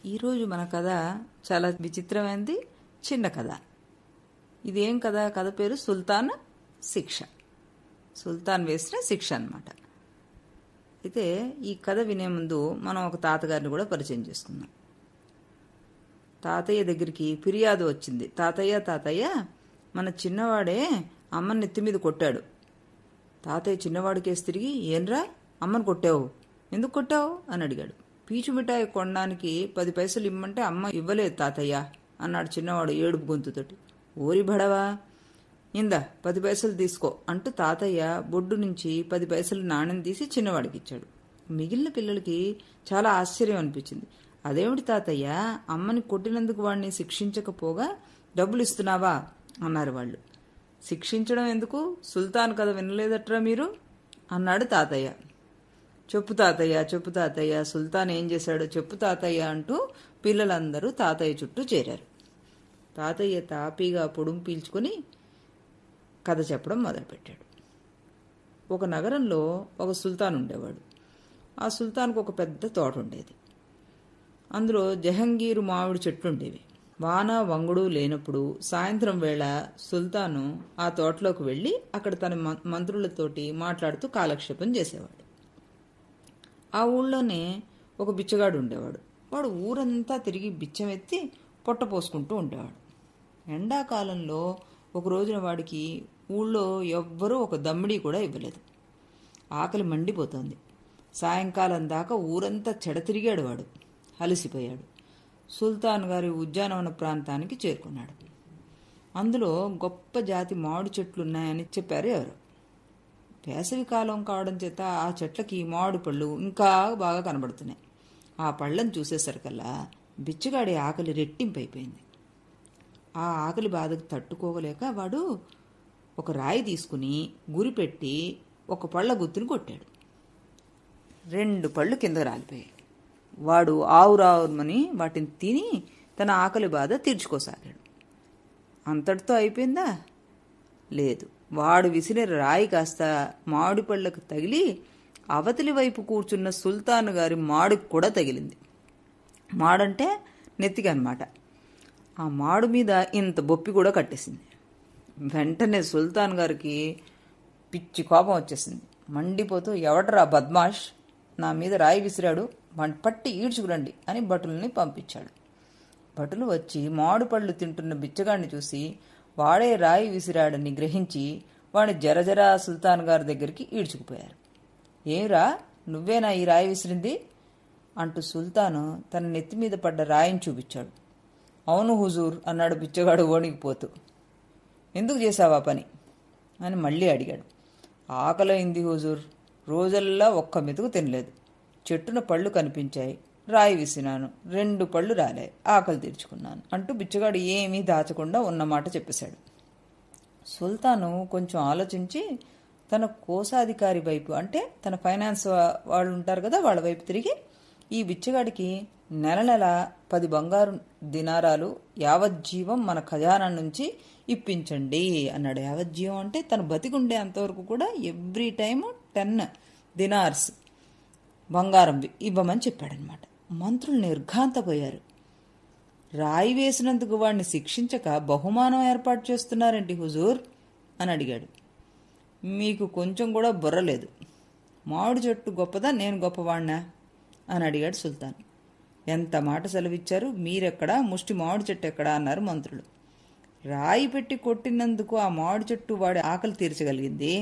ఈరోజు మన కథ చాలా విచిత్రమైనది చిన్న కథ ఇదేం కథ కథ పేరు సుల్తాన్ శిక్ష సుల్తాన్ వేసిన శిక్ష అన్నమాట అయితే ఈ కథ వినే ముందు మనం ఒక తాతగారిని కూడా పరిచయం చేసుకుందాం తాతయ్య దగ్గరికి ఫిర్యాదు వచ్చింది తాతయ్య తాతయ్య మన చిన్నవాడే అమ్మని నెత్తి మీద కొట్టాడు తాతయ్య చిన్నవాడికేసి తిరిగి ఏంరా అమ్మని కొట్టావు ఎందుకు కొట్టావు అని అడిగాడు పీచు మిఠాయి కొనడానికి పది పైసలు ఇమ్మంటే అమ్మ ఇవ్వలేదు తాతయ్య అన్నాడు చిన్నవాడు ఏడుపు గొంతుతోటి ఓరి బడవా ఇందా పది పైసలు తీసుకో అంటూ తాతయ్య బొడ్డు నుంచి పది పైసలు నాణ్యం తీసి చిన్నవాడికి ఇచ్చాడు మిగిలిన పిల్లలకి చాలా ఆశ్చర్యం అనిపించింది అదేమిటి తాతయ్య అమ్మని కొట్టినందుకు వాడిని శిక్షించకపోగా డబ్బులు ఇస్తున్నావా అన్నారు వాళ్ళు శిక్షించడం ఎందుకు సుల్తాన్ కథ వినలేదట్రా మీరు అన్నాడు తాతయ్య చెప్పు తాతయ్య చెప్పు తాతయ్య సుల్తాన్ ఏం చేశాడో చెప్పు తాతయ్య అంటూ పిల్లలందరూ తాతయ్య చుట్టూ చేరారు తాతయ్య తాపీగా పొడుం పీల్చుకొని కథ చెప్పడం మొదలుపెట్టాడు ఒక నగరంలో ఒక సుల్తాన్ ఉండేవాడు ఆ సుల్తాన్కు ఒక పెద్ద తోట ఉండేది అందులో జహంగీరు మామిడి చెట్లుండేవి వాన వంగుడు లేనప్పుడు సాయంత్రం వేళ సుల్తాను ఆ తోటలోకి వెళ్ళి అక్కడ తన మ- మంత్రులతోటి మాట్లాడుతూ కాలక్షేపం చేసేవాడు ఆ ఊళ్ళోనే ఒక బిచ్చగాడు ఉండేవాడు వాడు ఊరంతా తిరిగి బిచ్చం ఎత్తి పొట్ట పోసుకుంటూ ఉండేవాడు ఎండాకాలంలో ఒక రోజున వాడికి ఊళ్ళో ఎవ్వరూ ఒక దమ్మిడి కూడా ఇవ్వలేదు ఆకలి మండిపోతోంది సాయంకాలం దాకా ఊరంతా చెడతిరిగాడు వాడు అలసిపోయాడు సుల్తాన్ గారి ఉద్యానవన ప్రాంతానికి చేరుకున్నాడు అందులో గొప్ప జాతి మామిడి చెట్లున్నాయని చెప్పారు ఎవరు వేసవి కాలం కావడం చేత ఆ చెట్లకి మామిడి పళ్ళు ఇంకా బాగా కనబడుతున్నాయి ఆ పళ్ళను చూసేసరికల్లా బిచ్చగాడి ఆకలి రెట్టింపైపోయింది ఆ ఆకలి బాధకు తట్టుకోగలేక వాడు ఒక రాయి తీసుకుని గురిపెట్టి ఒక పళ్ళ గుత్తుని కొట్టాడు రెండు పళ్ళు కింద రాలిపోయాయి వాడు ఆవురావుమని వాటిని తిని తన ఆకలి బాధ తీర్చుకోసాగాడు అంతటితో అయిపోయిందా లేదు వాడు విసిరిన రాయి కాస్త మామిడి పళ్ళకు తగిలి అవతలి వైపు కూర్చున్న సుల్తాన్ గారి మాడికి కూడా తగిలింది మాడంటే నెత్తికి అనమాట ఆ మాడు మీద ఇంత బొప్పి కూడా కట్టేసింది వెంటనే సుల్తాన్ గారికి పిచ్చి కోపం వచ్చేసింది మండిపోతూ ఎవడరా బద్మాష్ నా మీద రాయి విసిరాడు వాడిని పట్టి ఈడ్చుకురండి అని భటుల్ని పంపించాడు భటులు వచ్చి మామిడి పళ్ళు తింటున్న బిచ్చగాడిని చూసి వాడే రాయి విసిరాడని గ్రహించి వాడిని జరజరా సుల్తాన్ గారి దగ్గరికి ఈడ్చుకుపోయారు ఏమిరా నువ్వేనా ఈ రాయి విసిరింది అంటూ సుల్తాను తన నెత్తి మీద పడ్డ రాయిని చూపించాడు అవును హుజూర్ అన్నాడు బిచ్చగాడు ఓణికిపోతూ ఎందుకు చేశావా పని అని మళ్ళీ అడిగాడు ఆకలైంది హుజూర్ రోజల్లా ఒక్క మెతుకు తినలేదు చెట్టున పళ్ళు కనిపించాయి రాయి విసినాను రెండు పళ్ళు రాలే ఆకలి తీర్చుకున్నాను అంటూ బిచ్చగాడు ఏమీ దాచకుండా ఉన్నమాట చెప్పేశాడు సుల్తాను కొంచెం ఆలోచించి తన కోశాధికారి వైపు అంటే తన ఫైనాన్స్ వా- వాళ్ళు ఉంటారు కదా వాళ్ళ వైపు తిరిగి ఈ బిచ్చగాడికి నెల నెల పది బంగారు దినారాలు యావజ్జీవం మన ఖజానా నుంచి ఇప్పించండి అన్నాడు యావజ్జీవం అంటే తను బతికుండే అంతవరకు కూడా ఎవ్రీ టైం టెన్ దినార్స్ బంగారం ఇవ్వమని చెప్పాడనమాట మంత్రులు నిర్ఘాంతపోయారు రాయి వేసినందుకు వాడిని శిక్షించక బహుమానం ఏర్పాటు చేస్తున్నారేంటి హుజూర్ అని అడిగాడు మీకు కొంచెం కూడా బుర్రలేదు మామిడి చెట్టు గొప్పదా నేను గొప్పవాణ్ణా అని అడిగాడు సుల్తాన్ ఎంత మాట సెలవిచ్చారు మీరెక్కడా ముష్టి మామిడి చెట్టు ఎక్కడా అన్నారు మంత్రులు రాయి పెట్టి కొట్టినందుకు ఆ మామిడి చెట్టు వాడి ఆకలి తీర్చగలిగింది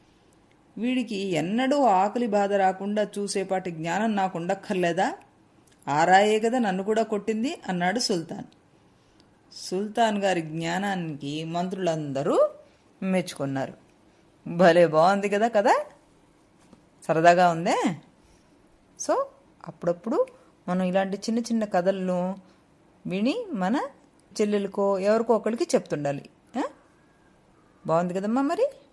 వీడికి ఎన్నడూ ఆకలి బాధ రాకుండా చూసేపాటి జ్ఞానం నాకు ఉండక్కర్లేదా ఆ రాయే కదా నన్ను కూడా కొట్టింది అన్నాడు సుల్తాన్ సుల్తాన్ గారి జ్ఞానానికి మంత్రులందరూ మెచ్చుకున్నారు భలే బాగుంది కదా కదా సరదాగా ఉందే సో అప్పుడప్పుడు మనం ఇలాంటి చిన్న చిన్న కథలను విని మన చెల్లెలకో ఎవరికో ఒకరికి చెప్తుండాలి ఆ? బాగుంది కదమ్మా మరి